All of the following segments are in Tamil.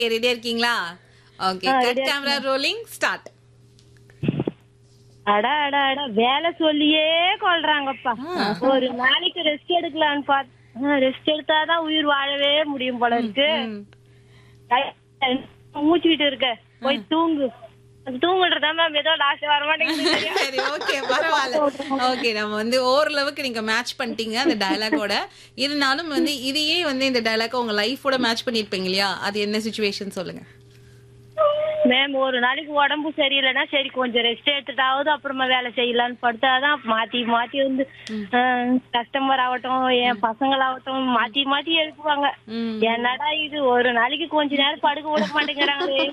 ரெடியா இருக்கீங்களா ஓகே ஆ, கட் ready ஆ கேமரா ரோலிங் ஸ்டார்ட் அட அட அட வேலை சொல்லியே கொள்றாங்கப்பா ஒரு நாளைக்கு ரெஸ்ட் எடுக்கலாம்னு பார்த்து ரெஸ்ட் எடுத்தாதான் உயிர் வாழவே முடியும் போல இருக்கு மூச்சுக்கிட்டு இருக்க போய் தூங்கு அது தூங்குறதா மேம் ஏதோ லாஸ்ட் வர மாட்டேங்குது சரி ஓகே பரவாயில்ல ஓகே நம்ம வந்து ஓரளவுக்கு நீங்க மேட்ச் பண்ணிட்டீங்க அந்த டயலாகோட இருந்தாலும் வந்து இதையே வந்து இந்த டயலாக உங்க லைஃபோட மேட்ச் பண்ணிருப்பீங்க இல்லையா அது என்ன சுச்சுவேஷன் சொல்லுங்க மேம் ஒரு நாளைக்கு உடம்பு சரியில்லைன்னா சரி கொஞ்சம் ரெஸ்ட் எடுத்துட்டாவது அப்புறமா வேலை செய்யலாம்னு படுத்தாதான் மாத்தி மாத்தி வந்து கஸ்டமர் ஆகட்டும் என் பசங்களாகட்டும் மாத்தி மாத்தி எழுப்புவாங்க ம். என்னடா இது ஒரு நாளைக்கு கொஞ்ச நேரம் படுக்க விட மாட்டேங்கிறாங்களே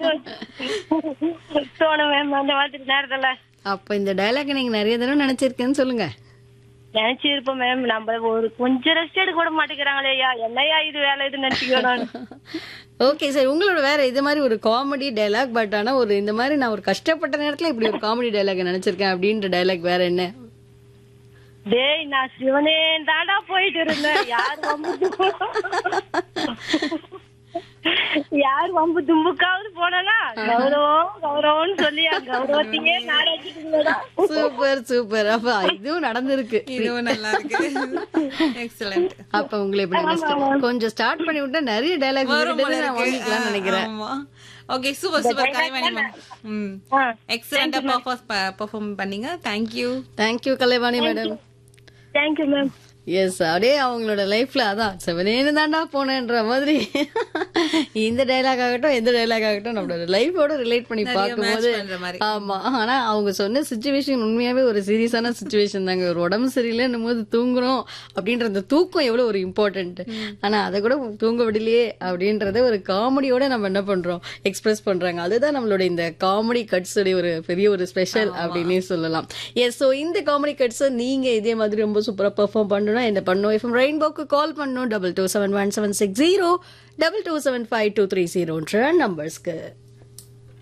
தோணும் மேம் அந்த மாதிரி நேரத்துல அப்ப இந்த டயலாக் நீங்க நிறைய தடவை நினைச்சிருக்கேன்னு சொல்லுங்க நினைச்சிருப்போம் மேம் நம்ம ஒரு கொஞ்சம் ரெஸ்ட் எடுக்க விட மாட்டேங்கிறாங்களே ஐயா என்னையா இது வேலை இது நினைச்சுக்கணும் ஓகே சார் உங்களோட வேற இது மாதிரி ஒரு காமெடி டயலாக் பட் ஆனா ஒரு இந்த மாதிரி நான் ஒரு கஷ்டப்பட்ட நேரத்துல இப்படி ஒரு காமெடி டயலாக் நினைச்சிருக்கேன் அப்படின்ற டயலாக் வேற என்ன டேய் நான் சிவனே தாண்டா போயிட்டு இருந்தேன் யார் வம்பு தும்பு- யார் வம்பு தும்புக்காவது போனா கௌரவம் கௌரவம்னு சொல்லி அந்த கௌரவத்தையே நாடாக்கிட்டு சூப்பர் சூப்பர் அப்ப இதுவும் நடந்திருக்கு இதுவும் நல்லா இருக்கு எக்ஸலண்ட் அப்ப உங்களை இப்படி நினைச்சிட்டேன். கொஞ்சம் ஸ்டார்ட் பண்ணி விட்டா நிறைய டயலாக் நான் வாங்கிக்கலாம்னு நினைக்கிறேன் ஆமா okay super super Kalaivani ma'am ம் எக்ஸலண்டா பெர்ஃபார்ம் பண்ணீங்க thank you thank you Kalaivani madam thank you ma'am yes அப்படியே அவங்களோட லைஃப்ல அதான் செவனேன்னு தாண்டா போனேன்ற மாதிரி இந்த டைலாக் ஆகட்டும் எந்த டைலாக் ஆகட்டும் நம்மளோட லைஃபோட ரிலேட் பண்ணி பார்க்கும்போது பண்ற மாதிரி. ஆமா ஆனா அவங்க சொன்ன சுச்சுவேஷன் உண்மையாவே ஒரு சீரியஸான சுச்சுவேஷன் தாங்க ஒரு உடம்பு சரியில்லைன்னும் போது தூங்குறோம் அப்படின்ற அந்த தூக்கம் எவ்வளவு ஒரு இம்பார்ட்டன்ட் ஆனா அதை கூட தூங்க விடலையே அப்படின்றத ஒரு காமெடியோட நம்ம என்ன பண்றோம் எக்ஸ்பிரஸ் பண்றாங்க அதுதான் நம்மளோட இந்த காமெடி கட்ஸ் உடைய ஒரு பெரிய ஒரு ஸ்பெஷல் அப்படின்னே சொல்லலாம் எஸ் ஸோ இந்த காமெடி கட்ஸை நீங்க இதே மாதிரி ரொம்ப சூப்பரா பெர்ஃபார்ம் பண்ணணும் என்ன பண்ணும் எஃப்எம் ரெயின்போக்கு கால் பண்ணணும் double two seven one seven six zero double two seven five two three ஜீரோன்ற நம்பர்ஸ்க்கு